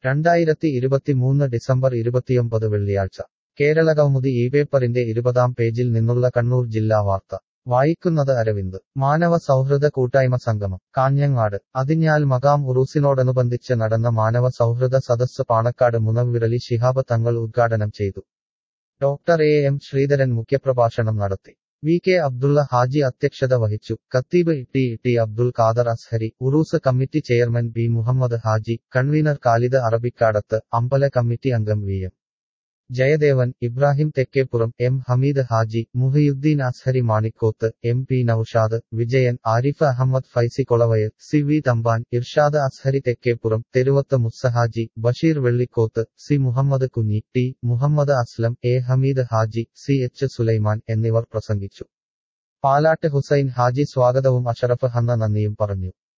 രണ്ടായിരത്തി ഇരുപത്തിമൂന്ന് ഡിസംബർ ഇരുപത്തിയൊമ്പത് വെള്ളിയാഴ്ച കേരള കൗമുദി ഈ പേപ്പറിന്റെ ഇരുപതാം പേജിൽ നിന്നുള്ള കണ്ണൂർ ജില്ലാ വാർത്ത വായിക്കുന്നത് അരവിന്ദ് മാനവ സൗഹൃദ കൂട്ടായ്മ സംഗമം കാഞ്ഞങ്ങാട് അതിഞ്ഞാൽ മകാം ഉറൂസിനോടനുബന്ധിച്ച് നടന്ന മാനവ സൗഹൃദ സദസ്സ് പാണക്കാട് മുനവ്വിറലി ശിഹാബ് തങ്ങൾ ഉദ്ഘാടനം ചെയ്തു ഡോക്ടർ എ എം ശ്രീധരൻ മുഖ്യപ്രഭാഷണം നടത്തി വി കെ അബ്ദുള്ള ഹാജി അധ്യക്ഷത വഹിച്ചു കത്തീബ് T T Abdul Khader Azhari Urus committee chairman B Muhammad Haji convener Khalid Arabikkadath അമ്പല കമ്മിറ്റി അംഗം V M Jayadevan Ibrahim Thekkeppuram M Hameed Haji Muhiyuddin Azhari Manikoth M P Naushad Vijayan Arif Ahmed Faizy Kolavayal C V Thampan Irshad Azhari Thekkeppuram Theruvath Musahaji Basheer Vellikoth C Muhammad Kunhi T Muhammad Aslam A Hameed Haji C H Sulaiman എന്നിവർ പ്രസംഗിച്ചു പാലാട്ട് ഹുസൈൻ ഹാജി സ്വാഗതവും അഷറഫ് ഹന്ന നന്ദിയും പറഞ്ഞു